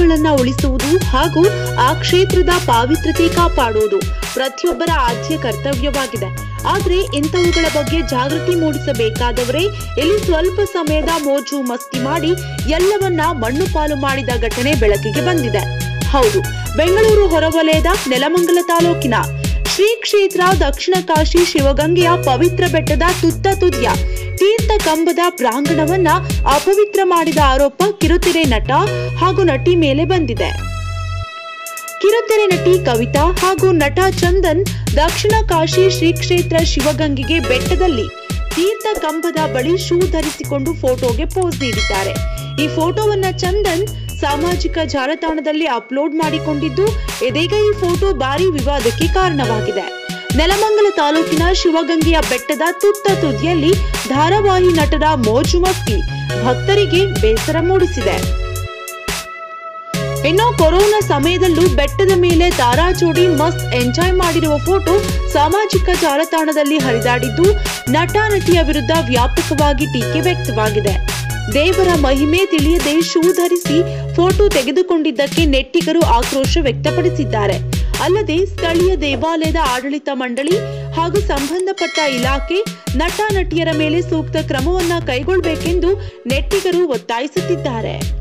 ನದಿಗಳನ್ನ ಉಳಿಸುವುದು ಹಾಗೂ ಆ ಕ್ಷೇತ್ರದ ಪಾವಿತ್ರತೆ ಕಾಪಾಡುವುದು ಪ್ರತಿಯೊಬ್ಬರ ಆದ್ಯ ಕರ್ತವ್ಯವಾಗಿದೆ ಆದ್ರೆ ಇಂಥವುಗಳ ಬಗ್ಗೆ ಜಾಗೃತಿ ಮೂಡಿಸಬೇಕಾದವರೇ ಇಲ್ಲಿ ಸ್ವಲ್ಪ ಸಮಯದ ಮೋಜು ಮಸ್ತಿ ಮಾಡಿ ಎಲ್ಲವನ್ನ ಮಣ್ಣು ಪಾಲು ಮಾಡಿದ ಘಟನೆ ಬೆಳಕಿಗೆ ಬಂದಿದೆ ಹೌದು ಬೆಂಗಳೂರು ಹೊರವಲಯದ ನೆಲಮಂಗಲ ತಾಲೂಕಿನ ಶ್ರೀ ಕ್ಷೇತ್ರ ದಕ್ಷಿಣ ಕಾಶಿ ಶಿವಗಂಗೆಯ ಪವಿತ್ರ ಬೆಟ್ಟದ ತುತ್ತ ತುದಿಯ ತೀರ್ಥ ಕಂಬದ ಪ್ರಾಂಗಣವನ್ನ ಅಪವಿತ್ರ ಮಾಡಿದ ಆರೋಪ ಕಿರುತೆರೆ ನಟ ಹಾಗೂ ನಟಿ ಮೇಲೆ ಬಂದಿದೆ ಕಿರುತೆರೆ ನಟಿ ಕವಿತಾ ಹಾಗೂ ನಟ ಚಂದನ್ ದಕ್ಷಿಣ ಕಾಶಿ ಶ್ರೀ ಕ್ಷೇತ್ರ ಶಿವಗಂಗೆಗೆ ಬೆಟ್ಟದಲ್ಲಿ ತೀರ್ಥ ಕಂಬದ ಬಳಿ ಶೂ ಧರಿಸಿಕೊಂಡು ಫೋಟೋಗೆ ಪೋಸ್ ನೀಡಿದ್ದಾರೆ ಈ ಫೋಟೋವನ್ನ ಚಂದನ್ ಸಾಮಾಜಿಕ ಜಾಲತಾಣದಲ್ಲಿ ಅಪ್ಲೋಡ್ ಮಾಡಿಕೊಂಡಿದ್ದು ಇದೀಗ ಈ ಫೋಟೋ ಭಾರಿ ವಿವಾದಕ್ಕೆ ಕಾರಣವಾಗಿದೆ ನೆಲಮಂಗಲ ತಾಲೂಕಿನ ಶಿವಗಂಗೆಯ ಬೆಟ್ಟದ ತುತ್ತ ತುದಿಯಲ್ಲಿ ಧಾರಾವಾಹಿ ನಟರ ಮೋಜು ಮಸ್ತಿ ಭಕ್ತರಿಗೆ ಬೇಸರ ಮೂಡಿಸಿದೆ ಇನ್ನು ಕೊರೋನಾ ಸಮಯದಲ್ಲೂ ಬೆಟ್ಟದ ಮೇಲೆ ತಾರಾಜೋಡಿ ಮಸ್ತ್ ಎಂಜಾಯ್ ಮಾಡಿರುವ ಫೋಟೋ ಸಾಮಾಜಿಕ ಜಾಲತಾಣದಲ್ಲಿ ಹರಿದಾಡಿದ್ದು ನಟ ನಟಿಯ ವಿರುದ್ಧ ವ್ಯಾಪಕವಾಗಿ ಟೀಕೆ ವ್ಯಕ್ತವಾಗಿದೆ ದೇವರ ಮಹಿಮೆ ತಿಳಿಯದೆ ಶೂ ಧರಿಸಿ ಫೋಟೋ ತೆಗೆದುಕೊಂಡಿದ್ದಕ್ಕೆ ನೆಟ್ಟಿಗರು ಆಕ್ರೋಶ ವ್ಯಕ್ತಪಡಿಸಿದ್ದಾರೆ ಅಲ್ಲದೆ ಸ್ಥಳೀಯ ದೇವಾಲಯದ ಆಡಳಿತ ಮಂಡಳಿ ಹಾಗೂ ಸಂಬಂಧಪಟ್ಟ ಇಲಾಖೆ ನಟ ನಟಿಯರ ಮೇಲೆ ಸೂಕ್ತ ಕ್ರಮವನ್ನ ಕೈಗೊಳ್ಳಬೇಕೆಂದು ನೆಟ್ಟಿಗರು ಒತ್ತಾಯಿಸುತ್ತಿದ್ದಾರೆ